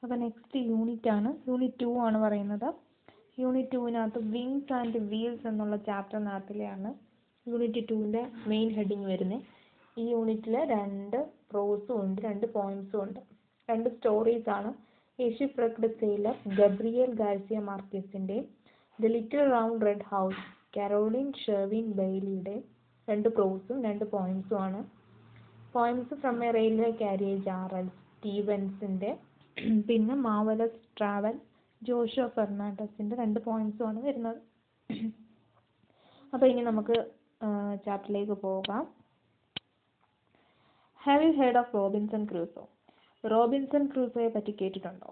അപ്പോൾ next unit ആണ് unit two ആണ് പറയുന്നത് യൂണിറ്റ് ടുവിനകത്ത് വിങ്സ് ആൻഡ് വീൽസ് എന്നുള്ള ചാപ്റ്ററിനകത്തിലെയാണ് യൂണിറ്റ് ടുവിൻ്റെ മെയിൻ ഹെഡിങ് വരുന്നത് ഈ യൂണിറ്റിൽ രണ്ട് പ്രോസും ഉണ്ട് രണ്ട് പോയിൻസും ഉണ്ട് രണ്ട് സ്റ്റോറീസ് ആണ് യേശു പ്രകൃതി സെയിലർ ഗബ്രിയേൽ ഗാർസിയ മാർക്കേസിൻ്റെയും the little round red house Caroline Sherwin ബെയ്ലിയുടെ രണ്ട് പ്രോസും രണ്ട് പോയിൻസും ആണ് poems from a railway carriage R L സ്റ്റീവൻസിൻ്റെ പിന്നെ മാവലസ് ട്രാവൽ ജോഷോ ഫെർണാണ്ടസിൻ്റെ രണ്ട് പോയിൻസും ആണ് വരുന്നത് അപ്പോൾ ഇനി നമുക്ക് ചാപ്റ്ററിലേക്ക് പോകാം have you heard of Robinson Crusoe Robinson ക്രൂസോയെ പറ്റി കേട്ടിട്ടുണ്ടോ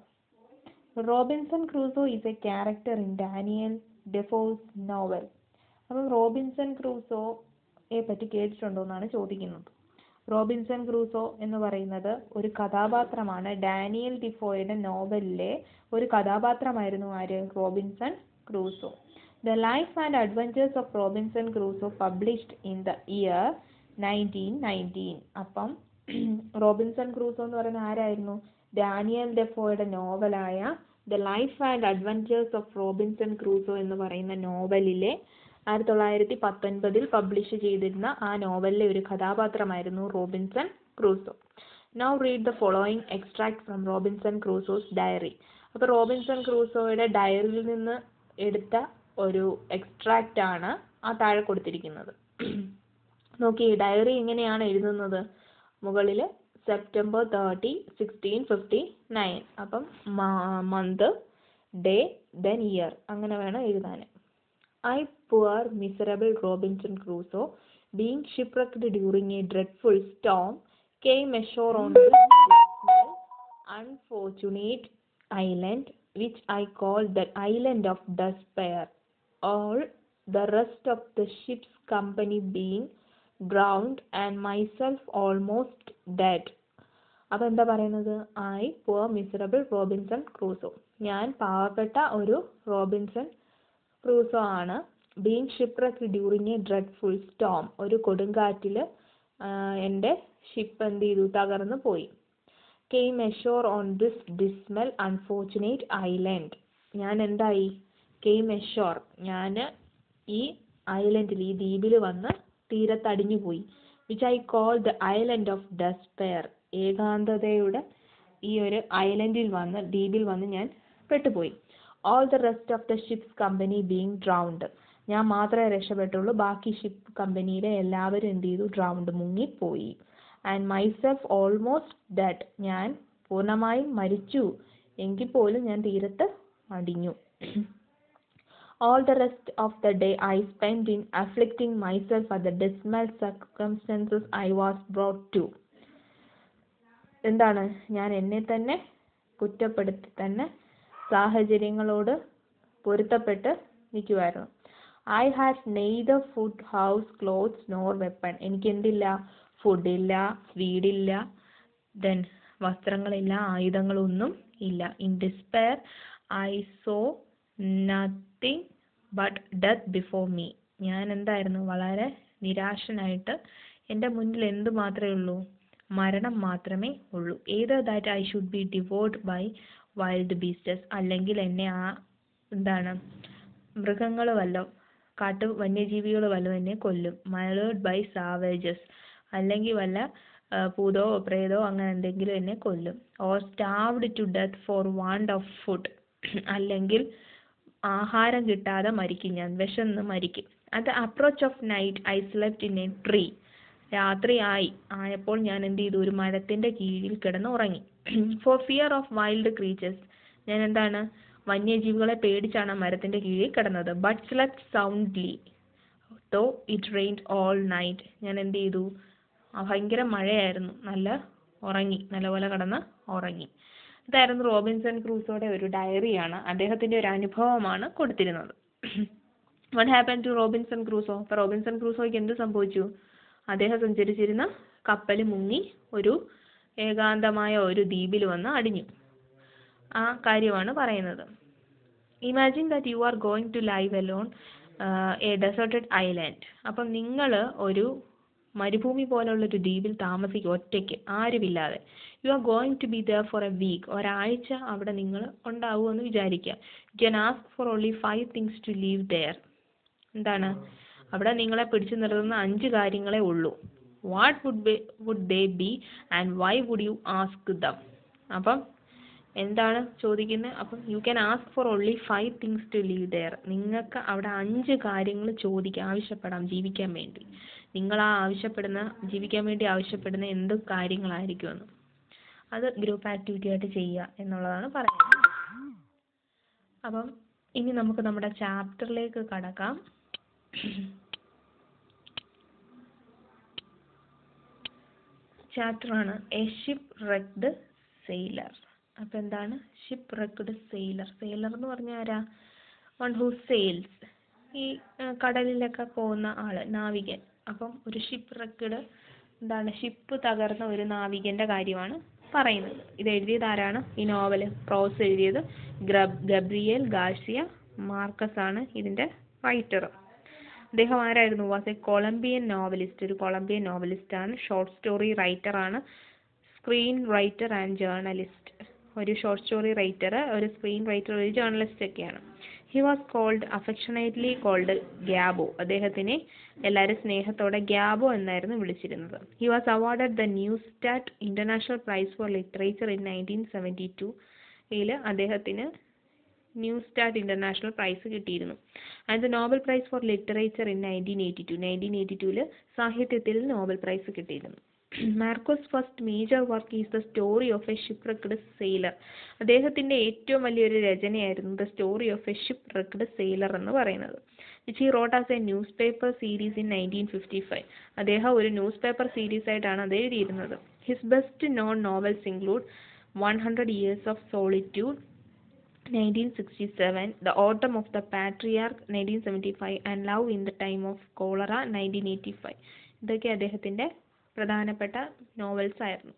Robinson Crusoe is a character in Daniel Defoe's novel അപ്പം റോബിൻസൺ ക്രൂസോയെ പറ്റി കേട്ടിട്ടുണ്ടോ എന്നാണ് ചോദിക്കുന്നത് റോബിൻസൺ ക്രൂസോ എന്ന് പറയുന്നത് ഒരു കഥാപാത്രമാണ് ഡാനിയൽ ഡിഫോയുടെ നോവലിലെ ഒരു കഥാപാത്രമായിരുന്നു ആര് Robinson Crusoe the life and adventures of Robinson Crusoe published in the year nineteen nineteen അപ്പം റോബിൻസൺ ക്രൂസോ എന്ന് പറയുന്നത് ആരായിരുന്നു ഡാനിയൽ ഡെഫോയുടെ നോവലായ the life and adventures of Robinson Crusoe എന്ന് പറയുന്ന നോവലിലെ ആയിരത്തി തൊള്ളായിരത്തി പത്തൊൻപതിൽ പബ്ലിഷ് ചെയ്തിരുന്ന ആ നോവലിലെ ഒരു കഥാപാത്രമായിരുന്നു Robinson Crusoe now read the following extract from Robinson Crusoe's diary അപ്പോൾ റോബിൻസൺ ക്രൂസോയുടെ ഡയറിയിൽ നിന്ന് എടുത്ത ഒരു എക്സ്ട്രാക്റ്റ് ആണ് ആ താഴെ കൊടുത്തിരിക്കുന്നത് നോക്കി ഡയറി എങ്ങനെയാണ് എഴുതുന്നത് മുകളിൽ September thirty sixteen fifty nine അപ്പം മന്ത് ഡേ ദെൻ ഇയർ അങ്ങനെ വേണം എഴുതാൻ I poor miserable Robinson Crusoe being shipwrecked during a dreadful storm came ashore on this dismal, unfortunate island which I call the island of despair, all the rest of the ship's company being drowned and myself almost dead. അപ്പോൾ എന്താ പറയുന്നത് I poor miserable Robinson Crusoe ഞാൻ പാവപ്പെട്ട ഒരു Robinson Crusoe ആണ് being shipwreck during a dreadful storm ഒരു കൊടുങ്കാറ്റിൽ എൻ്റെ ഷിപ്പ് എന്ത് ചെയ്തു തകർന്നു പോയി came ashore on this dismal unfortunate island ഞാൻ എന്തായി കെയിം എഷോർ ഞാൻ ഈ ഐലൻഡിൽ ഈ ദ്വീപിൽ വന്ന് തീരത്തടിഞ്ഞു പോയി which I call the island of despair ഏകാന്തതയുടെ ഈ ഒരു ഐലൻഡിൽ വന്ന് ദ്വീപിൽ വന്ന് ഞാൻ പെട്ടുപോയി all the rest of the ship's company being drowned ഞാൻ മാത്രമേ രക്ഷപ്പെട്ടുള്ളൂ ബാക്കി ഷിപ്പ് കമ്പനിയിലെ എല്ലാവരും എന്ത് ചെയ്തു ഡ്രൗണ്ട് മുങ്ങിപ്പോയി ആൻഡ് മൈസെൽഫ് ഓൾമോസ്റ്റ് ഡെഡ് ഞാൻ പൂർണ്ണമായും മരിച്ചു എങ്കിൽ പോലും ഞാൻ തീരത്ത് അടിഞ്ഞു all the rest of the day I spent in afflicting myself at the dismal circumstances I was brought to. എന്താണ് ഞാൻ എന്നെ തന്നെ കുറ്റപ്പെടുത്തി തന്നെ സാഹചര്യങ്ങളോട് പൊരുത്തപ്പെട്ട് നിൽക്കുമായിരുന്നു I had neither food house clothes nor weapon എനിക്ക് എന്തില്ല ഫുഡില്ല വീടില്ല ദെൻ വസ്ത്രങ്ങളില്ല ആയുധങ്ങളൊന്നും ഇല്ല in despair I saw nothing but death before me ഞാൻ എന്തായിരുന്നു വളരെ നിരാശനായിട്ട് എൻ്റെ മുന്നിൽ എന്ത് മാത്രമേ ഉള്ളൂ മരണം മാത്രമേ ഉള്ളൂ either that I should be devoured by wild beasts അല്ലെങ്കിൽ എന്നെ ആ എന്താണ് മൃഗങ്ങൾ വല്ലോ കാട്ടു വന്യജീവികൾ വല്ലോ എന്നെ കൊല്ലും മലേർഡ് ബൈ സാവേജസ് അല്ലെങ്കിൽ വല്ല പൂതോ പ്രേതോ അങ്ങനെ എന്തെങ്കിലും എന്നെ കൊല്ലും or starved to death for want of food അല്ലെങ്കിൽ ആഹാരം കിട്ടാതെ മരിക്കും ഞാൻ വിശന്ന് മരിക്കും at the approach of night I slept in a tree രാത്രിയായി ആയപ്പോൾ ഞാൻ എന്ത് ചെയ്തു ഒരു മരത്തിൻ്റെ കീഴിൽ കിടന്ന് ഉറങ്ങി for fear of wild creatures ഞാൻ എന്താണ് വന്യജീവികളെ പേടിച്ചാണ് മരത്തിൻ്റെ കീഴിൽ കിടന്നത് ബട്ട് സ്ലെപ്റ്റ് സൗണ്ട്ലി തോ ഇറ്റ് റെയിൻഡ് ഓൾ നൈറ്റ് ഞാൻ എന്ത് ചെയ്തു ഭയങ്കര മഴയായിരുന്നു നല്ല ഉറങ്ങി നല്ലപോലെ കിടന്ന് ഉറങ്ങി ഇതായിരുന്നു റോബിൻസൺ ക്രൂസോയുടെ ഒരു ഡയറിയാണ് അദ്ദേഹത്തിൻ്റെ ഒരു അനുഭവമാണ് കൊടുത്തിരുന്നത് what happen to Robinson Crusoe അപ്പോൾ റോബിൻസൺ ക്രൂസോയ്ക്ക് എന്ത് സംഭവിച്ചു അദ്ദേഹം സഞ്ചരിച്ചിരുന്ന കപ്പൽ മുങ്ങി ഒരു ഏകാന്തമായ ഒരു ദ്വീപിൽ വന്ന് അടിഞ്ഞു ആ കാര്യമാണ് പറയുന്നത് imagine that you are going to live alone a deserted island അപ്പം നിങ്ങൾ ഒരു മരുഭൂമി പോലുള്ളൊരു ദ്വീപിൽ താമസിക്കുക ഒറ്റയ്ക്ക് ആരുമില്ലാതെ you are going to be there for a week ഒരാഴ്ച അവിടെ നിങ്ങൾ ഉണ്ടാവുമെന്ന് വിചാരിക്കുക you can ask for only five things to live there എന്താണ് അവിടെ നിങ്ങളെ പിടിച്ചു നിർത്തുന്ന അഞ്ച് കാര്യങ്ങളേ ഉള്ളൂ what would be would they be and why would you ask them അപ്പം എന്താണ് ചോദിക്കുന്നത് അപ്പം you can ask for only five things to live there നിങ്ങൾക്ക് അവിടെ അഞ്ച് കാര്യങ്ങൾ ചോദിക്കാം ആവശ്യപ്പെടാം ജീവിക്കാൻ വേണ്ടി നിങ്ങൾ ആ ആവശ്യപ്പെടുന്ന ജീവിക്കാൻ വേണ്ടി ആവശ്യപ്പെടുന്ന എന്ത് കാര്യങ്ങളായിരിക്കുമെന്ന് അത് ഗ്രൂപ്പ് ആക്ടിവിറ്റി ആയിട്ട് ചെയ്യുക എന്നുള്ളതാണ് പറയുന്നത് അപ്പം ഇനി നമുക്ക് നമ്മുടെ ചാപ്റ്ററിലേക്ക് കടക്കാം ചാപ്റ്ററാണ് എ ഷിപ്പ് റെക്ഡ് സെയിലർ അപ്പം എന്താണ് ഷിപ്പ് റെക്ഡ് സെയിലർ സെയിലർ എന്ന് പറഞ്ഞാൽ ആരാ വൺ ഹൂ സെയിൽസ് ഈ ആ, കടലിലൊക്കെ പോകുന്ന ആള് നാവികൻ അപ്പം ഒരു ഷിപ്പ് റെക്ഡ് എന്താണ് ഷിപ്പ് തകർന്ന ഒരു നാവികന്റെ കാര്യമാണ് പറയുന്നത് ഇത് എഴുതിയത് ആരാണ് ഈ നോവൽ പ്രോസ് എഴുതിയത് ഗ്രബ് ഗബ്രിയേൽ ഗാർസിയ മാർക്കസ് ആണ് ഇതിന്റെ റൈറ്റർ അദ്ദേഹം ആരായിരുന്നു വാസ് എ കൊളംബിയൻ നോവലിസ്റ്റ് ഒരു കൊളംബിയൻ നോവലിസ്റ്റ് ആണ് ഷോർട്ട് സ്റ്റോറി റൈറ്റർ ആണ് സ്ക്രീൻ റൈറ്റർ ആൻഡ് ജേർണലിസ്റ്റ് ഒരു ഷോർട്ട് സ്റ്റോറി റൈറ്റർ ഒരു സ്ക്രീൻ റൈറ്റർ ഒരു ജേർണലിസ്റ്റ് ഒക്കെയാണ് he was called affectionately called Gabo അദ്ദേഹത്തിനെ എല്ലാവരും സ്നേഹത്തോടെ ഗ്യാബോ എന്നായിരുന്നു വിളിച്ചിരുന്നത് he was awarded the Neustadt International Prize for Literature in nineteen seventy two യിൽ അദ്ദേഹത്തിന് ന്യൂ സ്റ്റാർട്ട് ഇന്റർനാഷണൽ പ്രൈസ് കിട്ടിയിരുന്നു and the Nobel Prize for Literature in nineteen eighty two nineteen eighty ടുവിൽ സാഹിത്യത്തിൽ Nobel Prize കിട്ടിയിരുന്നു Marquez's first major work is the story of a shipwrecked sailor അദ്ദേഹത്തിന്റെ ഏറ്റവും വലിയൊരു രചനയായിരുന്നു the story of a shipwrecked sailor എന്ന് പറയുന്നത് which he wrote as a newspaper series in nineteen fifty five അദ്ദേഹം ഒരു newspaper series ആയിട്ടാണ് അത് എഴുതിയിരുന്നത് his best known novels include one hundred years of solitude 1967, The Autumn of the Patriarch 1975 and Love in the Time of Cholera 1985 ഇതൊക്കെ അദ്ദേഹത്തിന്റെ പ്രധാനപ്പെട്ട novels ആയിരുന്നു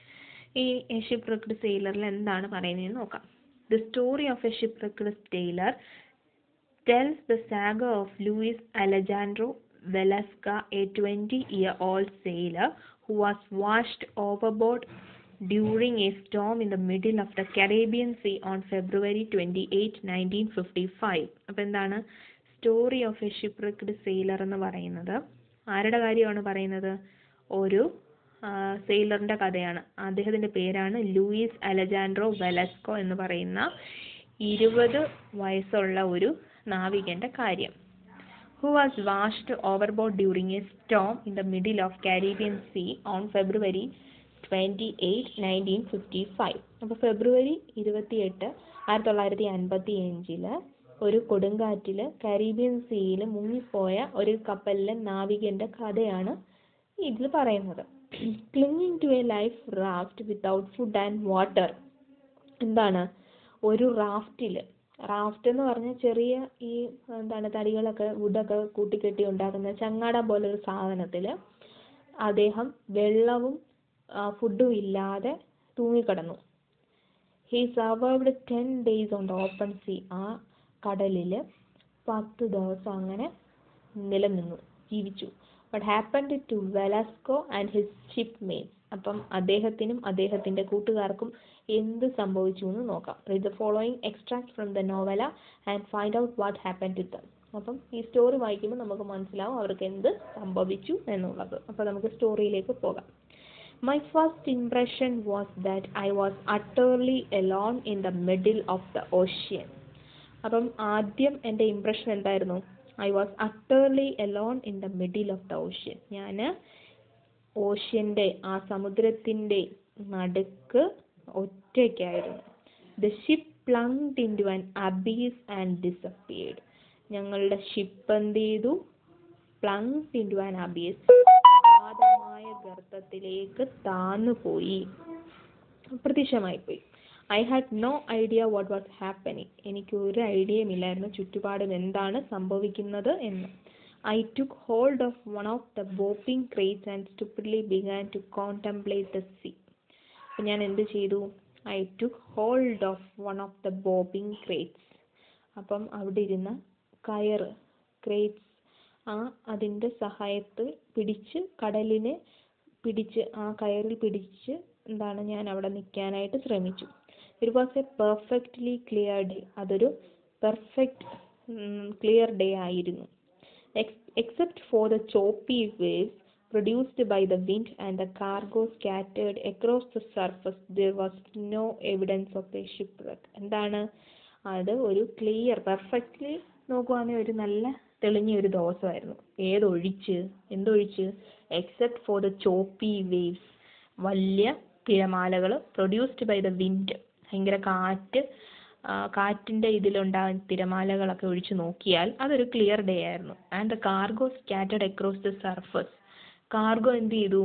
ഈ ഷിപ്പ് റിക്ഡ് സെയിലറിൽ എന്താണ് പറയുന്നതെന്ന് നോക്കാം the story of a shipwrecked sailor tells the saga of Luis Alejandro Velasca, a 20-year-old sailor who was washed overboard during a storm in the middle of the Caribbean Sea on February 28, 1955. അപ്പോൾ എന്താണ് story of a shipwrecked sailor എന്ന് പറയുന്നത് ആരുടെ കാര്യമാണ് പറയുന്നത് ഒരു സെയിലറിന്റെ കഥയാണ് അദ്ദേഹത്തിന്റെ പേരാണ് ലൂയിസ് അലജാൻഡ്രോ വെലസ്കോ എന്ന് പറയുന്ന ഇരുപത് വയസ്സുള്ള ഒരു നാവികന്റെ കാര്യം who was washed overboard during a storm in the middle of Caribbean sea on February twenty eight nineteen fifty five അപ്പോൾ ഫെബ്രുവരി ഇരുപത്തിയെട്ട് ആയിരത്തി തൊള്ളായിരത്തി അൻപത്തി അഞ്ചില് ഒരു കൊടുങ്കാറ്റിൽ കരീബിയൻ സീയിൽ മുങ്ങിപ്പോയ ഒരു കപ്പലിലെ നാവികന്റെ കഥയാണ് ഇതിൽ പറയുന്നത് clinging to a life raft without food and water എന്താണ് ഒരു റാഫ്റ്റിൽ റാഫ്റ്റ് എന്ന് പറഞ്ഞാൽ ചെറിയ ഈ എന്താണ് തടികളൊക്കെ വുഡൊക്കെ കൂട്ടിക്കെട്ടി ഉണ്ടാക്കുന്ന ചങ്ങാടം പോലൊരു സാധനത്തിൽ അദ്ദേഹം വെള്ളവും ഫുഡും ഇല്ലാതെ തൂങ്ങിക്കിടന്നു he survived ten days on the open sea ആ കടലിൽ പത്ത് ദിവസം അങ്ങനെ നിലനിന്നു ജീവിച്ചു but happened to Velasco and his shipmates അപ്പം അദ്ദേഹത്തിനും അദ്ദേഹത്തിന്റെ കൂട്ടുകാർക്കും എന്ത് സംഭവിച്ചു എന്ന് നോക്കാം read the following extract from the novel and find out what happen to them അപ്പം ഈ സ്റ്റോറി വായിക്കുമ്പോൾ നമുക്ക് മനസ്സിലാവും അവർക്ക് എന്ത് സംഭവിച്ചു എന്നുള്ളത് അപ്പോൾ നമുക്ക് സ്റ്റോറിയിലേക്ക് പോകാം My first impression was that I was utterly alone in the middle of the ocean. അപ്പം ആദ്യം എൻ്റെ ഇംപ്രഷൻ എന്തായിരുന്നു I was utterly alone in the middle of the ocean ഞാൻ ഓഷ്യൻ്റെ ആ സമുദ്രത്തിൻ്റെ നടുക്ക് ഒറ്റയ്ക്കായിരുന്നു the ship plunged into an abyss and disappeared ഞങ്ങളുടെ ഷിപ്പ് എന്ത് ചെയ്തു plunged into an abyss അഗാധമായ ഗർത്തത്തിലേക്ക് താന്നുപോയി അപ്രത്യക്ഷമായിപ്പോയി I had no idea what was happening എനിക്ക് ഒരു ഐഡിയയും ഇല്ലായിരുന്നു ചുറ്റുപാടും എന്താണ് സംഭവിക്കുന്നത് എന്ന് I took hold of one of the bobbing crates and stupidly began to കോൺടംപ്ലേറ്റ് the sea അപ്പം ഞാൻ എന്ത് ചെയ്തു I took hold of one of the bobbing crates അപ്പം അവിടെ ഇരുന്ന കയറ് ക്രേറ്റ്സ് ആ അതിൻ്റെ സഹായത്തിൽ പിടിച്ച് കടലിനെ പിടിച്ച് ആ കയറിൽ പിടിച്ച് എന്താണ് ഞാൻ അവിടെ നിൽക്കാനായിട്ട് ശ്രമിച്ചു it was a perfectly clear day അതൊരു പെർഫെക്റ്റ് ക്ലിയർ ഡേ ആയിരുന്നു except for the choppy waves produced by the wind and the cargo scattered across the surface there was no evidence of a shipwreck എന്താണ് അത് ഒരു clear perfectly നോക്കുവാണെങ്കിൽ ഒരു നല്ല തെളിഞ്ഞ ഒരു ദിവസമായിരുന്നു ഏതൊഴിച്ച് എന്തൊഴിച്ച് except for the choppy waves വലിയ തിരമാലകൾ പ്രൊഡ്യൂസ്ഡ് ബൈ ദ വിൻഡ് ഭയങ്കര കാറ്റ് ആ, കാറ്റിൻ്റെ ഇതിലുണ്ടാകുന്ന തിരമാലകളൊക്കെ ഒഴിച്ച് നോക്കിയാൽ അതൊരു ക്ലിയർ ഡേ ആയിരുന്നു and the cargo scattered across the surface cargo എന്ത് ചെയ്തു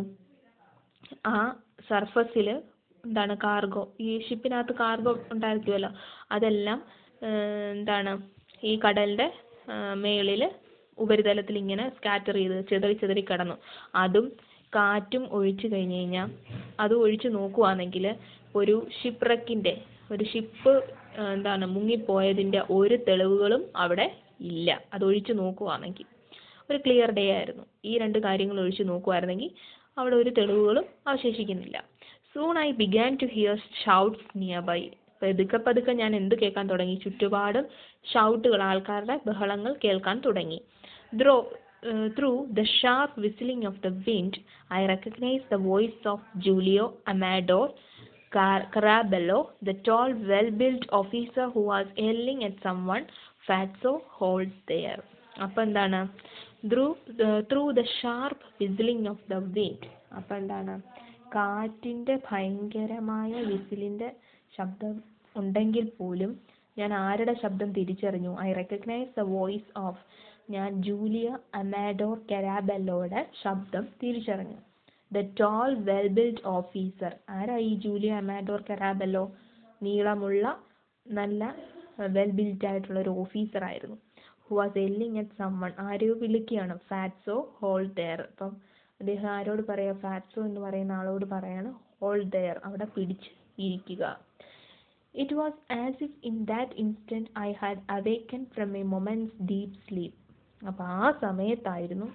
ആ സർഫസിൽ എന്താണ് കാർഗോ ഈ ഷിപ്പിനകത്ത് കാർഗോ ഉണ്ടായിരിക്കുമല്ലോ അതെല്ലാം ഏഹ്, എന്താണ് ഈ കടലിൻ്റെ മേളിൽ ഉപരിതലത്തിൽ ഇങ്ങനെ സ്കാറ്റർ ചെയ്ത് ചിതറി ചിതറി കിടന്നു അതും കാറ്റും ഒഴിച്ചു കഴിഞ്ഞ് കഴിഞ്ഞാൽ അത് ഒഴിച്ച് നോക്കുവാണെങ്കിൽ ഒരു ഷിപ്രക്കിൻ്റെ ഒരു ഷിപ്പ് എന്താണ് മുങ്ങിപ്പോയതിൻ്റെ ഒരു തെളിവുകളും അവിടെ ഇല്ല അത് ഒഴിച്ച് നോക്കുവാണെങ്കിൽ ഒരു ക്ലിയർ ഡേ ആയിരുന്നു ഈ രണ്ട് കാര്യങ്ങൾ ഒഴിച്ച് നോക്കുമായിരുന്നെങ്കിൽ അവിടെ ഒരു തെളിവുകളും അവശേഷിക്കുന്നില്ല soon I began to hear shouts nearby പതുക്കെ പതുക്കെ ഞാൻ എന്ത് കേൾക്കാൻ തുടങ്ങി ചുറ്റുപാടും ഷൗട്ടുകൾ ആൾക്കാരുടെ ബഹളങ്ങൾ കേൾക്കാൻ തുടങ്ങി through through the sharp whistling of the wind I recognize the voice of Julio Amador Carabello, the tall, well-built officer who was yelling at someone, Fatso, hold there. അപ്പം എന്താണ് through through the sharp whistling of the wind അപ്പം എന്താണ് കാറ്റിൻ്റെ ഭയങ്കരമായ വിസിലിൻ്റെ ശബ്ദം ഉണ്ടെങ്കിൽ പോലും ഞാൻ ആരുടെ ശബ്ദം തിരിച്ചറിഞ്ഞു I recognize the voice of ഞാൻ ജൂലിയ അമാഡോർ കരാബെല്ലോയുടെ ശബ്ദം തിരിച്ചറിഞ്ഞു the tall well build officer ആരാ ഈ ജൂലിയ അമാഡോർ കരാബെല്ലോ നീളമുള്ള നല്ല വെൽ ബിൽഡ് ആയിട്ടുള്ള ഒരു ഓഫീസർ ആയിരുന്നു who was yelling at someone ആരെയോ വിളിക്കുകയാണ് ഫാറ്റ്സോ ഹോൾ ദെയർ അപ്പം അദ്ദേഹം ആരോട് പറയാ ഫാറ്റ്സോ എന്ന് പറയുന്ന ആളോട് പറയാണ് ഹോൾ ദെയർ അവിടെ പിടിച്ച് ഇരിക്കുക it was as if in that instant I had awaken from a moment's deep sleep അപ്പോൾ ആ സമയത്തായിരുന്നു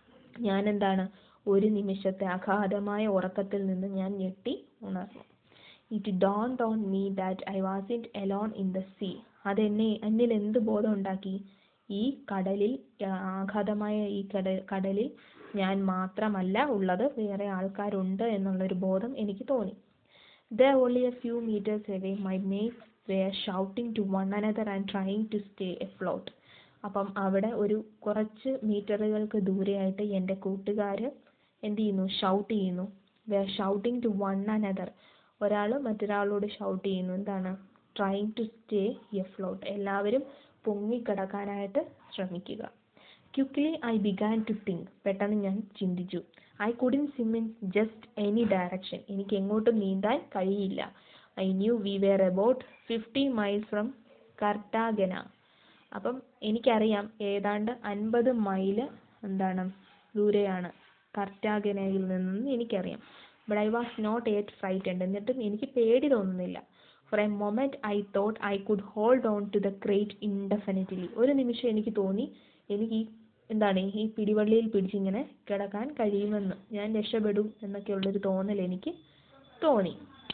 ഞാൻ എന്താണ് ഒരു നിമിഷത്തെ അഗാധമായ ഉറക്കത്തിൽ നിന്ന് ഞാൻ ഞെട്ടി ഉണർന്നു it dawn on me that I was in alone in the sea അതെന്നെ എന്നിൽ എന്ത് ബോധം ഉണ്ടാക്കി ഈ കടലിൽ ആ, അഗാധമായ ഈ കട കടലിൽ ഞാൻ മാത്രമല്ല ഉള്ളത് വേറെ ആൾക്കാരുണ്ട് എന്നുള്ളൊരു ബോധം എനിക്ക് തോന്നി There only a few meters away, my mates were shouting to one another and trying to stay afloat. അപ്പം അവിടെ ഒരു കുറച്ച് മീറ്ററുകൾക്ക് ദൂരെയായിട്ട് എൻ്റെ കൂട്ടുകാർ എന്ത് ചെയ്യുന്നു ഷൗട്ട് ചെയ്യുന്നു we shouting to one another ഒരാൾ മറ്റൊരാളോട് ഷൗട്ട് ചെയ്യുന്നു എന്താണ് ട്രൈങ് ടു സ്റ്റേ എഫ്ലോട്ട് എല്ലാവരും പൊങ്ങിക്കിടക്കാനായിട്ട് ശ്രമിക്കുക quickly I began to think പെട്ടെന്ന് ഞാൻ ചിന്തിച്ചു I couldn't swim in just any direction എനിക്ക് എങ്ങോട്ടും നീന്താൻ കഴിയില്ല I knew we were about fifty miles from Cartagena അപ്പം എനിക്കറിയാം ഏതാണ്ട് അൻപത് മൈല് എന്താണ് ദൂരെയാണ് കർട്ടാഗനയിൽ നിന്നെന്ന് എനിക്കറിയാം but I was not yet frightened എന്നിട്ടും എനിക്ക് പേടി തോന്നുന്നില്ല for a moment I thought I could hold on to the crate indefinitely ഒരു നിമിഷം എനിക്ക് തോന്നി എനിക്ക് ഈ എന്താണ് ഈ പിടിവള്ളിയിൽ പിടിച്ചിങ്ങനെ കിടക്കാൻ കഴിയുമെന്ന് ഞാൻ രക്ഷപ്പെടും എന്നൊക്കെയുള്ളൊരു തോന്നൽ എനിക്ക് തോന്നി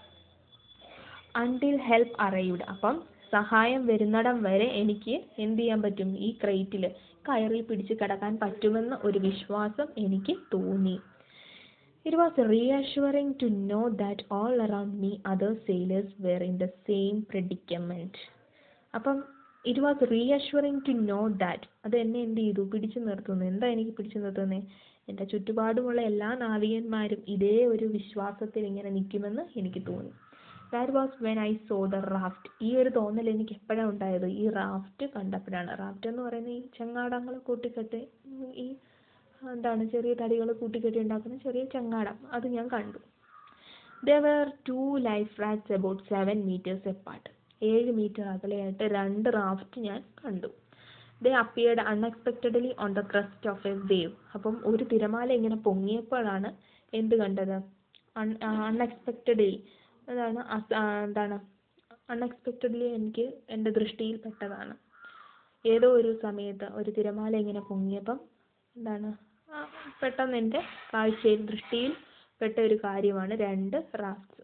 അൺടിൽ ഹെൽപ്പ് അറൈവ്ഡ് അപ്പം സഹായം വരുന്നിടം വരെ എനിക്ക് എന്ത് ചെയ്യാൻ പറ്റും ഈ ക്രേറ്റിൽ കയറിൽ പിടിച്ച് കിടക്കാൻ പറ്റുമെന്ന ഒരു വിശ്വാസം എനിക്ക് തോന്നി it was reassuring to know that all around me other sailors were in the same predicament അപ്പം it was reassuring to know that അത് എന്നെ എന്ത് ചെയ്തു പിടിച്ചു നിർത്തുന്നു എന്താ എനിക്ക് പിടിച്ചു നിർത്തുന്നത് എൻ്റെ ചുറ്റുപാടുമുള്ള എല്ലാ നാവികന്മാരും ഇതേ ഒരു വിശ്വാസത്തിൽ ഇങ്ങനെ നിൽക്കുമെന്ന് എനിക്ക് തോന്നി that was when I saw the raft ഈ ഒരു തോന്നൽ എനിക്ക് എപ്പോഴാണ് ഉണ്ടായത് ഈ റാഫ്റ്റ് കണ്ടപ്പോഴാണ് റാഫ്റ്റ് എന്ന് പറയുന്ന ഈ ചങ്ങാടങ്ങൾ കൂട്ടിക്കെട്ടി ഉം, ഈ എന്താണ് ചെറിയ തടികൾ കൂട്ടിക്കെട്ടി ഉണ്ടാക്കുന്ന ചെറിയ ചങ്ങാടം അത് ഞാൻ കണ്ടു there were two life rafts about seven metres apart ഏഴ് മീറ്റർ അകലെയായിട്ട് രണ്ട് റാഫ്റ്റ് ഞാൻ കണ്ടു they appeared unexpectedly on the crest of a wave അപ്പം ഒരു തിരമാല ഇങ്ങനെ പൊങ്ങിയപ്പോഴാണ് എന്ത് കണ്ടത് അൺഎക്സ്പെക്റ്റഡ്ലി അതാണ് അസ- ആ, എന്താണ് അൺഎക്സ്പെക്റ്റഡ്ലി എനിക്ക് എൻ്റെ ദൃഷ്ടിയിൽ പെട്ടതാണ് ഏതോ ഒരു സമയത്ത് ഒരു തിരമാല ഇങ്ങനെ പൊങ്ങിയപ്പം എന്താണ് ആ, പെട്ടെന്ന് എൻ്റെ കാഴ്ചയിൽ ദൃഷ്ടിയിൽ പെട്ട ഒരു കാര്യമാണ് രണ്ട് rafts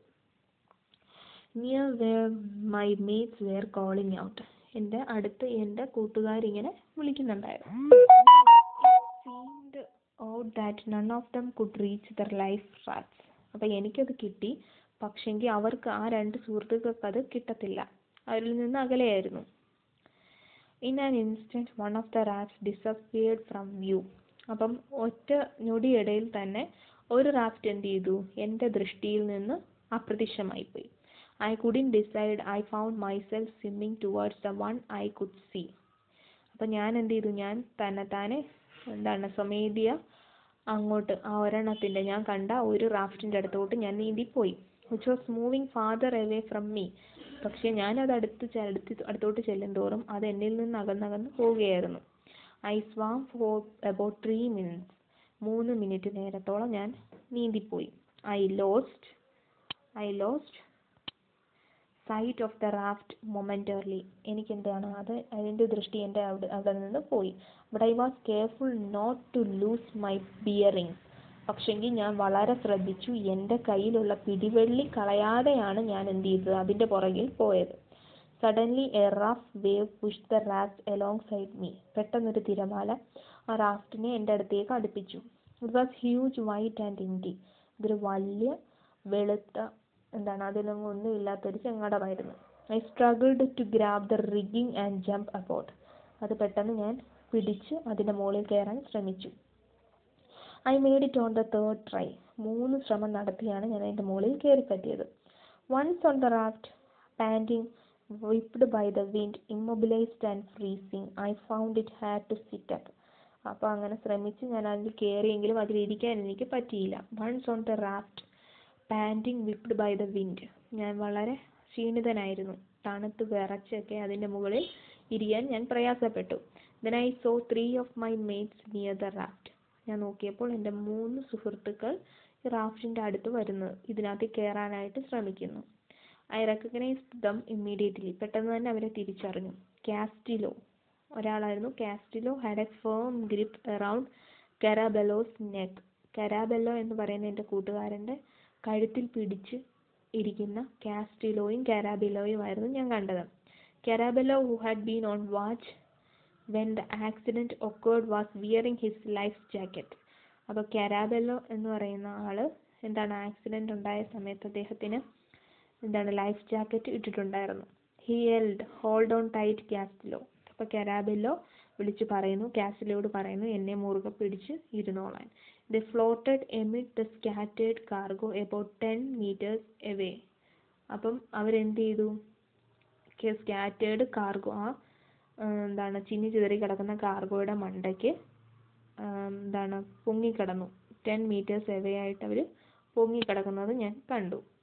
near where my mates were calling out എൻ്റെ അടുത്ത് എൻ്റെ കൂട്ടുകാരിങ്ങനെ വിളിക്കുന്നുണ്ടായിരുന്നു seemed out that none of them could reach the life rafts അപ്പോൾ എനിക്കത് കിട്ടി പക്ഷെങ്കിൽ അവർക്ക് ആ രണ്ട് സുഹൃത്തുക്കൾക്ക് അത് കിട്ടത്തില്ല അവരിൽ നിന്ന് അകലെയായിരുന്നു in an instant one of the rafts disappeared from view അപ്പം ഒറ്റ ഞൊടിയിടയിൽ തന്നെ ഒരു റാഫ്റ്റ് എന്ത് ചെയ്തു എൻ്റെ ദൃഷ്ടിയിൽ നിന്ന് അപ്രത്യക്ഷമായി പോയി I couldn't decide I found myself swimming towards the one I could see അപ്പം ഞാൻ എന്ത് ചെയ്തു ഞാൻ തന്നെത്താനെ എന്താണ് സ്വമേധിയ അങ്ങോട്ട് ആ ഒരെണ്ണത്തിൻ്റെ ഞാൻ കണ്ട ഒരു റാഫ്റ്റിൻ്റെ അടുത്തോട്ട് ഞാൻ നീന്തിപ്പോയി which was moving farther away from me പക്ഷേ ഞാനത് അടുത്ത് ചെ- അടുത്ത് അടുത്തോട്ട് ചെല്ലും തോറും അത് എന്നിൽ നിന്ന് അകന്നകന്ന് പോവുകയായിരുന്നു I swam for about three minutes മൂന്ന് മിനിറ്റ് നേരത്തോളം ഞാൻ നീന്തിപ്പോയി I lost I lost sight of the raft momentarily എനിക്ക് എന്താണ് അത് അതിൻ്റെ ദൃഷ്ടി എൻ്റെ അവിടെ അവിടെ നിന്ന് പോയി but I was careful not to lose my bearings പക്ഷെങ്കിൽ ഞാൻ വളരെ ശ്രദ്ധിച്ചു എൻ്റെ കയ്യിലുള്ള പിടിവെള്ളി കളയാതെയാണ് ഞാൻ എന്ത് ചെയ്തത് അതിൻ്റെ പുറകിൽ പോയത് suddenly a rough wave push the raft alongside me പെട്ടെന്നൊരു തിരമാല ആ റാഫ്റ്റിനെ എൻ്റെ അടുത്തേക്ക് അടുപ്പിച്ചു it was huge white and ഇൻഡി ഇതൊരു വലിയ വെളുത്ത എന്താണ് അതിലൊന്നും ഒന്നും ഇല്ലാത്തൊരു ചെങ്ങടമായിരുന്നു I struggled to grab the rigging and jump about അത് പെട്ടെന്ന് ഞാൻ പിടിച്ച് അതിൻ്റെ മുകളിൽ കയറാൻ ശ്രമിച്ചു I made it on the third try മൂന്ന് ശ്രമം നടത്തിയാണ് ഞാൻ അതിൻ്റെ മുകളിൽ കയറി പറ്റിയത് once on the raft panting whipped by the wind immobilised and freezing I found it hard to sit up അപ്പോൾ അങ്ങനെ ശ്രമിച്ച് ഞാൻ അതിൽ കയറിയെങ്കിലും അതിലിരിക്കാൻ എനിക്ക് പറ്റിയില്ല once on the raft panting whipped by the wind ഞാൻ വളരെ ക്ഷീണിതനായിരുന്നു തണുത്ത് വിറച്ചൊക്കെ അതിൻ്റെ മുകളിൽ ഇരിക്കാൻ ഞാൻ പ്രയാസപ്പെട്ടു then I saw three of my mates near the raft ഞാൻ നോക്കിയപ്പോൾ എൻ്റെ മൂന്ന് സുഹൃത്തുക്കൾ ഈ റാഫ്റ്റിൻ്റെ അടുത്ത് വരുന്നത് ഇതിനകത്ത് കയറാനായിട്ട് ശ്രമിക്കുന്നു ഐ റെക്കഗ്നൈസ് ദം ഇമ്മീഡിയറ്റ്ലി പെട്ടെന്ന് തന്നെ അവരെ തിരിച്ചറിഞ്ഞു കാസ്റ്റിലോ ഒരാളായിരുന്നു Castillo had a firm grip around Caraballo's neck Caraballo എന്ന് പറയുന്ന എൻ്റെ കൂട്ടുകാരൻ്റെ കഴുത്തിൽ പിടിച്ച് ഇരിക്കുന്ന കാസ്റ്റിലോയും കരാബെലോയും ആയിരുന്നു ഞാൻ കണ്ടത് Caraballo who had been on watch when the accident occurred was wearing his life jacket അപ്പോൾ കരാബെല്ലോ എന്ന് പറയുന്ന ആൾ എന്താണ് ആക്സിഡൻറ്റ് ഉണ്ടായ സമയത്ത് അദ്ദേഹത്തിന് എന്താണ് ലൈഫ് ജാക്കറ്റ് ഇട്ടിട്ടുണ്ടായിരുന്നു he held hold on tight Castillo അപ്പോൾ കരാബെല്ലോ വിളിച്ച് പറയുന്നു കാസ്റ്റിലോട് പറയുന്നു എന്നെ മുറുകെ പിടിച്ച് ഇരുന്നോളാൻ the floated amid the scattered cargo about ten metres away അപ്പം അവരെന്ത് ചെയ്തു സ്കാറ്റേഡ് കാർഗോ ആ ആ, എന്താണ് ചിന്നി ചിതറി കിടക്കുന്ന കാർഗോയുടെ മണ്ടയ്ക്ക് ആ, എന്താണ് പൊങ്ങിക്കിടന്നു ടെൻ മീറ്റേഴ്സ് എവേ ആയിട്ട് അവർ പൊങ്ങിക്കിടക്കുന്നത് ഞാൻ കണ്ടു